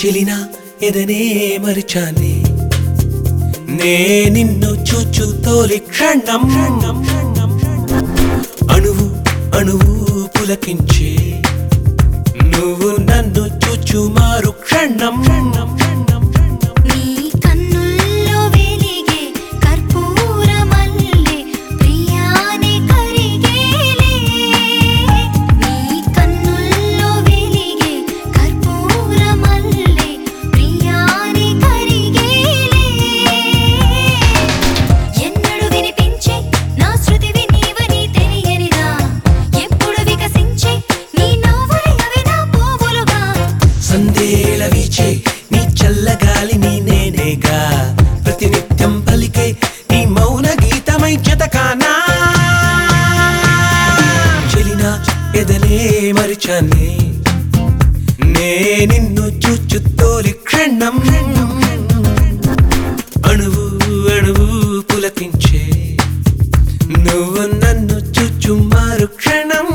చెలిన ఎదనే మరిచానే నే నిన్ను చూచు తోలి క్షణం అణువు అణువు పులకించే నువ్వు నన్ను చూచు మారు క్షణం నీ కన్నుల్లో వెలిగే కర్పూరమల్లె ప్రియాని కరిగేలే నీ కన్నుల్లో వెలిగే కర్పూరమల్లె ప్రియాని కరిగేలే ఎన్నడు వినిపించే నా శృతివి నీవని తెలియనిదా ఎప్పుడు వికసించే నీ నవ్వులు అవి నా పువ్వులుగా సందేళ వీచే నీ చల్లగాలి నీ నేనేగా ప్రతినిత్యం పలికే నీ మౌన గీతమై జతకానా చెలిన ఎదనే మరిచానే నే నిన్ను చూచు తోలి క్షణం అణువు అణువు పులకించే నువ్వు నన్ను చూచు మారు క్షణం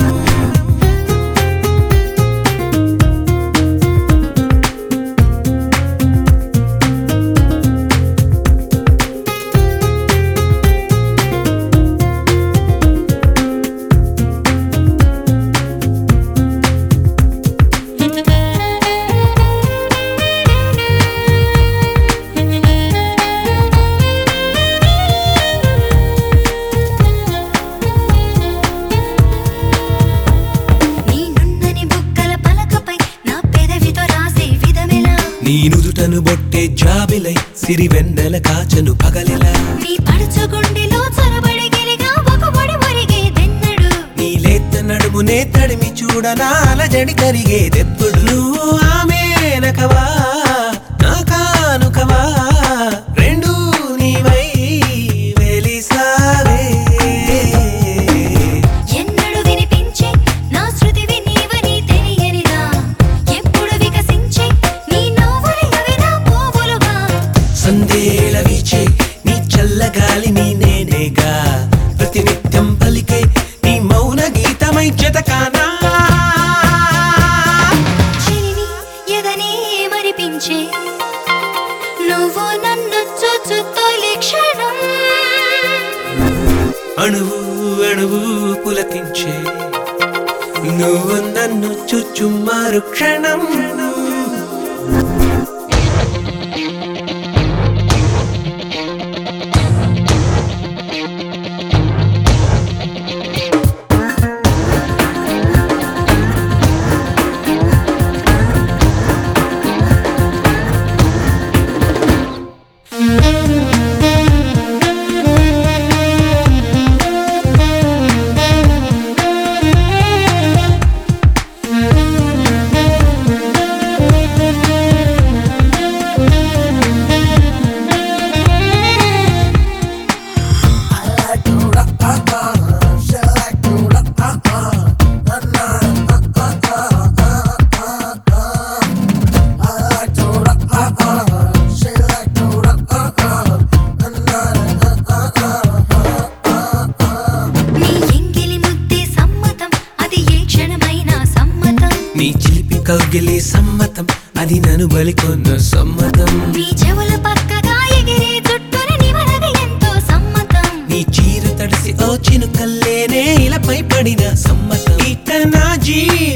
నీ నున్నని బుగ్గల పలకపై నా పెదవితో రాసే విధమెలా నీ నుదుటను బొట్టే జాబిలై సిరి వెన్నెల కాచను పగలెలా నీ పడుచు గుండెలో చొరబడి గిలిగా ఒక పొడి మురిగే దెన్నడు నీ లేత నడుమునే తడిమి చూడనా అలజడి కరిగేదెప్పుడు నువ్వు ఆమె నకవా నా కానుకవా రెండు నీవై వెలిసావే ఎన్నడు వినిపించే నా శృతివి నీవని తెలియనిదా ఎప్పుడు వికసించే నీ నవ్వులు అవి నా పువ్వులుగా సందేళ వీచే నీ చల్లగాలి నీ నేనేగా ప్రతినిత్యం పలికే నీ మౌన గీతమై జతకానా చిలిని ఎదనే మరిపించే నువ్వు నన్ను చూచు తొలి క్షణం అణువు అణువు పులకించే నువ్వు నన్ను చుచ్చు మారు క్షణం నీ ఎంగిలి ముద్దే సమ్మతం అది ఏ క్షణమైనా సమ్మతం నీ చిలిపి కౌగిలి సమ్మతం అది నన్ను బలికొన్న సమ్మతం నీ చెవుల పక్కగా ఎగిరే చుట్టూని నివరగ ఎంతో సమ్మతం నీ చీర తడిసి ఓ చినుకల్లేనే ఇలపై పడిన సమ్మతం ఇక నా జీవితం